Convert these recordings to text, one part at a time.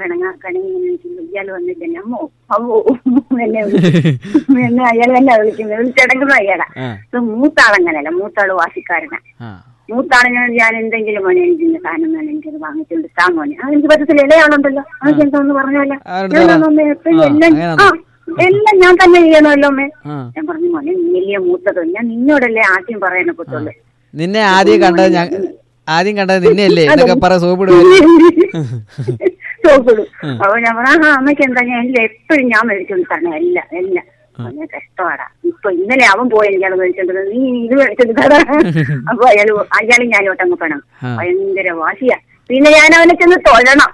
പിണങ്ങാക്കണി ഇയാൾ വന്നില്ല അമ്മോ അവോ എന്നെ വിളിക്കും. എന്നെ അയാൾ തന്നെ വിളിക്കുന്നത് വിളിച്ചടങ്ങുന്ന അയാളാ ആ ഇത് മൂത്താളങ്ങനല്ല മൂത്താള് വാശിക്കാരനാ ആ മൂത്താളിനോട് ഞാൻ എന്തെങ്കിലും മോനെ എനിക്ക് ഇന്ന സാധനം വേണം എനിക്കത് വാങ്ങിച്ചുകൊണ്ട് താ മോനെ അത് എനിക്ക് പറ്റത്തില്ല ഇളയാളുണ്ടല്ലോ അതൊക്കെ എന്താന്ന് പറഞ്ഞാലേ ആരുടെ ഞാൻ സാധനം? അമ്മേ എപ്പോഴും ആ, എല്ലാം അങ്ങനെയാണോ? ആ എല്ലാം ഞാൻ തന്നെ ചെയ്യണമല്ലോ അമ്മേ ആ ഞാൻ പറഞ്ഞു മോനെ നീലിയ മൂത്തത് ഞാൻ നിന്നോടല്ലേ ആദ്യം പറയാനെ പറ്റുള്ളൂ നിന്നെ ആദ്യം കണ്ടത് ഞാൻ ആദ്യം കണ്ടത് നിന്നെയല്ലേ എന്നൊക്കെ പറ സോപ്പിടുക സോപ്പിടും അപ്പൊ ഞാൻ പറഞ്ഞു ആ അമ്മയ്ക്ക് എന്താ ഞാൻ എല്ലാം എപ്പോഴും ഞാൻ മേടിച്ചോണ്ട് തന്നെ എല്ലാം എല്ലാം അവനെ കഷ്ടമാടാ ഇപ്പൊ ഇന്നലെ അവൻ പോയി എനിക്കത് മേടിച്ചോണ്ട് നീ ഇത് മേടിച്ചോണ്ട് തരാ അപ്പൊ അയാൾ അയാൾ ഞാനോട്ട് അങ്ങ് പെണം ആ. ഭയങ്കര വാശിയാ പിന്നെ ഞാൻ അവനെ ചെന്ന് തൊഴണം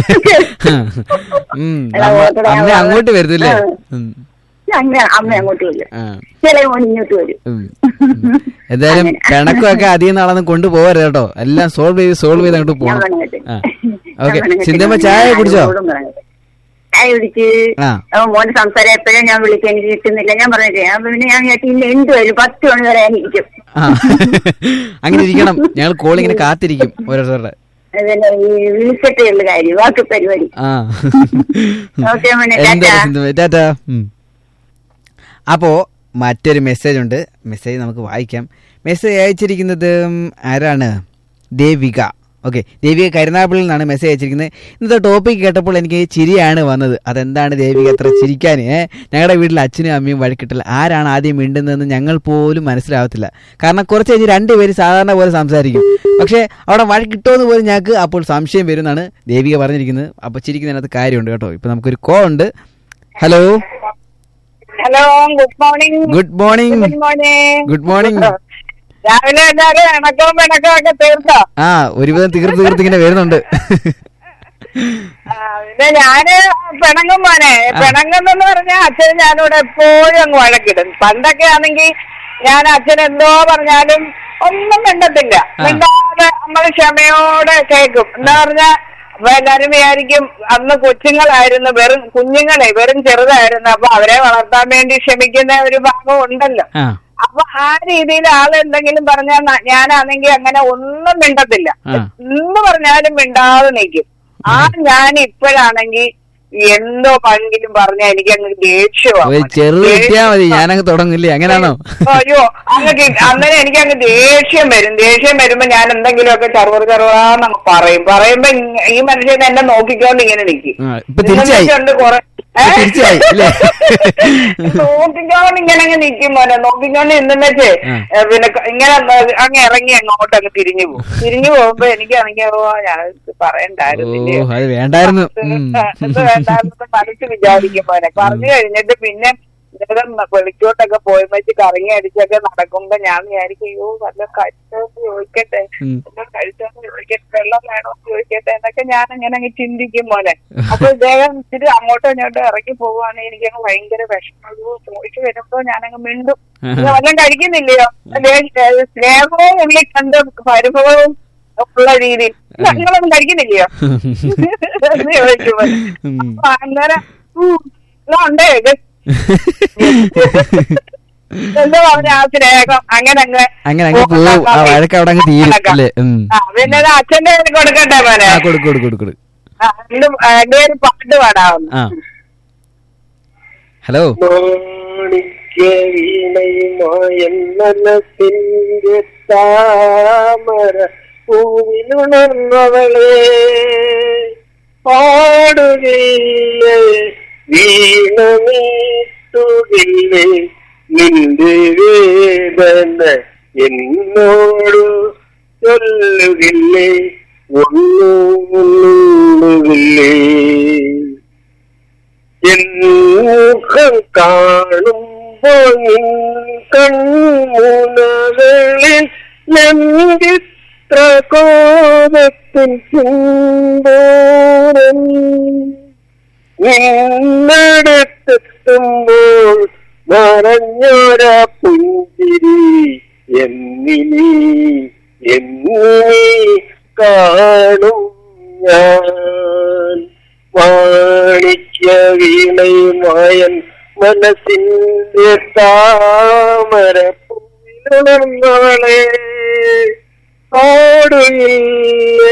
ഉം, എടാ, അമ്മ ഓട്ടടാ, അമ്മ വാ. അങ്ങോട്ട് വരുന്നില്ലേ ആ. ഉം, അങ്ങനെ അമ്മ അങ്ങോട്ട് വരും ആ, ചില മോൻ ഇങ്ങോട്ട് വരും ഉം, ഉം. എന്തായാലും അങ്ങനെ. പിണക്കമൊക്കെ അധികം നാളൊന്നും കൊണ്ടുപോകരുത് കേട്ടോ എല്ലാം സോൾവ് ചെയ്ത് സോൾവ് ചെയ്ത് അങ്ങോട്ട് ഞാൻ പോകണം പറഞ്ഞിട്ട് ആ ഓക്കെ സിന്ധമ്മ ചായ കുടിച്ചോ ചായ കുടിച്ച് ആ അവൻ മോന് സംസാരം എപ്പോഴും ഞാൻ വിളിക്കാൻ എനിക്ക് കിട്ടുന്നില്ല ഞാൻ പറഞ്ഞില്ലേ അപ്പൊ പിന്നെ ഞാൻ വിചാരിച്ചു ഇന്ന് എന്ത് വരും പത്ത് മണി വരെ ഞാൻ ഇരിക്കും ആ അങ്ങനെ ഇരിക്കണം ഞങ്ങൾ കോളിങ്ങിന് കാത്തിരിക്കും ഓരോരുത്തരുടെ അതന്നെ ഈ വിളിച്ചിട്ടേ ഉള്ള കാര്യം വാക്ക് പരിപാടി ആ ഓക്കെ മോനെ എന്തായാലും ടാറ്റാ സിന്ധു, ടാറ്റാ ഉം. അപ്പോ മറ്റൊരു മെസ്സേജ് ഉണ്ട് മെസ്സേജ് നമുക്ക് വായിക്കാം മെസ്സേജ് അയച്ചിരിക്കുന്നത് ഉം, ആരാണ് ദേവിക ഓക്കെ ദേവിക കരുനാഗപ്പള്ളിയിൽ നിന്നാണ് മെസ്സേജ് അയച്ചിരിക്കുന്നത് ഇന്നത്തെ ടോപ്പിക് കേട്ടപ്പോൾ എനിക്ക് ചിരിയാണ് വന്നത് അതെന്താണ് ദേവിക അത്ര ചിരിക്കാൻ ഏ ഞങ്ങളുടെ വീട്ടിൽ അച്ഛനും അമ്മയും വഴക്കിട്ടില്ല ആരാണ് ആദ്യം മിണ്ടുന്നതെന്ന് ഞങ്ങൾ പോലും മനസ്സിലാവത്തില്ല കാരണം കുറച്ച് കഴിഞ്ഞ് രണ്ടുപേര് സാധാരണ പോലെ സംസാരിക്കും പക്ഷേ അവിടെ വഴക്കിട്ടോന്ന് പോലും ഞങ്ങൾക്ക് അപ്പോൾ സംശയം വരുമെന്നാണ് ദേവിക പറഞ്ഞിരിക്കുന്നത് അപ്പോൾ ചിരിക്കുന്നതിനകത്ത് കാര്യമുണ്ട് കേട്ടോ ഇപ്പൊ നമുക്കൊരു കോ ഉണ്ട് hello hello good morning good morning good morning good morning രാവിലെ എല്ലാവരും ഇണക്കവും പിണക്കവും ഒക്കെ തീർത്തോ ആ ഒരുവിധം തീർത്ത് തീർത്ത് ഇങ്ങനെ വരുന്നുണ്ട് ആ, പിന്നെ ഞാന് പിണങ്ങും മോനെ പിണങ്ങുന്നെന്ന് പറഞ്ഞാൽ അച്ഛൻ ഞാനിവിടെ എപ്പോഴും അങ്ങ് വഴക്കിടും പണ്ടൊക്കെ ആണെങ്കിൽ ഞാൻ അച്ഛൻ എന്തോ പറഞ്ഞാലും ഒന്നും മിണ്ടത്തില്ല ആ. മിണ്ടാതെ നമ്മൾ ക്ഷമയോടെ കേൾക്കും എന്താ പറഞ്ഞാ അപ്പൊ എല്ലാരും വിചാരിക്കും അന്ന് കൊച്ചുങ്ങളായിരുന്നു വെറും കുഞ്ഞുങ്ങളെ വെറും ചെറുതായിരുന്നു അപ്പൊ അവരെ വളർത്താൻ വേണ്ടി ക്ഷമിക്കുന്ന ഒരു ഭാഗം ഉണ്ടല്ലോ ആ അപ്പൊ ആ രീതിയിൽ ആൾ എന്തെങ്കിലും പറഞ്ഞാൽ ന- ഞാനാണെങ്കിൽ അങ്ങനെ ഒന്നും മിണ്ടത്തില്ല ആ. എന്ന് പറഞ്ഞാലും മിണ്ടാതെ നിൽക്കും ആ ഞാൻ ഇപ്പോഴാണെങ്കിൽ എന്തോ പങ്കിലും പറഞ്ഞാൽ എനിക്ക് അങ്ങ് ഒരു ദേഷ്യമാണ് ചെറുത് കിട്ടിയാ മതി ഞാനങ്ങ് തുടങ്ങില്ലേ അങ്ങനെയാണോ അയ്യോ അങ്ങ് കി- അന്നേരം എനിക്ക് അങ്ങ് ദേഷ്യം വരും ദേഷ്യം വരുമ്പോ ഞാൻ എന്തെങ്കിലുമൊക്കെ ചറുവറ് ചറുവാന്നങ്ങ് പറയും പറയുമ്പോ ഇങ്ങ- ഈ മനുഷ്യൻ എന്നെ നോക്കിക്കൊണ്ട് ഇങ്ങനെ നിൽക്കും ആ, ഇപ്പൊ തിരിച്ചായി. ഇന്നെന്നുവെച്ചുകൊണ്ട് കുറെ ഏ? ഇപ്പൊ തിരിച്ചായി, അല്ലേ? നോക്കിക്കൊണ്ട് ഇങ്ങനെ അങ്ങ് നിൽക്കും മോനെ നോക്കിക്കൊണ്ട് ഇന്നെന്ന് വെച്ചേ ആ. ഏ, പിന്നെ ക- ഇങ്ങനെ ന- അങ്ങ് ഇറങ്ങി അങ്ങോട്ട് അങ്ങ് തിരിഞ്ഞു പോകും തിരിഞ്ഞു പോകുമ്പോ എനിക്കാണെങ്കിൽ ഓ ഞാൻ ഇത് ഓ പറയണ്ടായിരുന്നില്ലേ അത് വേണ്ടായിരുന്നു ഉം. ഇത് വേണ്ടാന്ന് മനസ്സ് വിചാരിക്കും പോലെ പറഞ്ഞു കഴിഞ്ഞിട്ട് പിന്നെ നേരം വെളിക്കോട്ടൊക്കെ പോയി വെച്ച് കറങ്ങി അടിച്ചൊക്കെ നടക്കുമ്പോ ഞാൻ വിചാരിക്കും അയ്യോ വല്ല കഴിച്ചോന്ന് ചോദിക്കട്ടെ ഉം. വല്ല കഴിച്ചോന്ന് ചോദിക്കട്ടെ വെള്ളം വേണോന്ന് ചോദിക്കട്ടെ എന്നൊക്കെ ഞാൻ അങ്ങനെ അങ്ങ് ചിന്തിക്കും പോലെ അപ്പൊ ഇദ്ദേഹം ഇച്ചിരി അങ്ങോട്ടും ഇങ്ങോട്ടും ഇറങ്ങി പോവുകയാണെങ്കിൽ എനിക്കങ്ങ് ഭയങ്കര വിഷമവും ചോദിച്ചു വരുമ്പോ ഞാനങ്ങ് മിണ്ടും ഇത് വല്ലതും കഴിക്കുന്നില്ലയോ ദേ- സ്നേഹവും ഉള്ളിൽ കണ്ട് പരിഭവവും ഉള്ള രീതിയിൽ നിങ്ങളൊന്നും കഴിക്കുന്നില്ലയോ എന്ന് ചോദിച്ചു പോലെ. ഉം. അപ്പൊ അന്നേരം ഉം, എന്നാ ഉണ്ടേ ഇത് എന്താ പറഞ്ഞ ആ സ്നേഹം അങ്ങനെ അങ്ങ് അങ്ങനെ അങ്ങ് പോവും ആ വഴക്ക് അവിടെ അങ്ങ് തീരും അല്ലേ ഉം. ആ പിന്നെ ഇത് അച്ഛന്റെ കയ്യിൽ കൊടുക്കട്ടെ മോനെ ആ കൊടു കൊടു കൊടു കൊടു ആ, രണ്ടും രണ്ടുപേരും പാട്ട് പാടാവുന്നു ആ ഹലോ മാണിക്യവീണയുമായ മനസ്സിന്റെ താമര പൂവിലുണർന്നവളെ പാടുകയില്ലേ വീണമീട്ടുകില്ലേ നിന്റെ വേദന എന്നോട് ചൊല്ലുകില്ലേ ഒന്നുമില്ലേ എന്നുഖം കാണുമ്പോൾ നിൻ കൺമുനകളിൽ എന്തിത്ര കോപത്തിൻ ചിന്തോരം നിന്നടുത്തെത്തുമ്പോൾ മറഞ്ഞൊര പുഞ്ചിരി എന്നിനി എന്നിനി കാണും ഞാൻ മാണിക്യ വീണയുമായൻ മനസ്സിന്റെ താമര പൂവിലുണർന്നവളെ ഓടുകയില്ലേ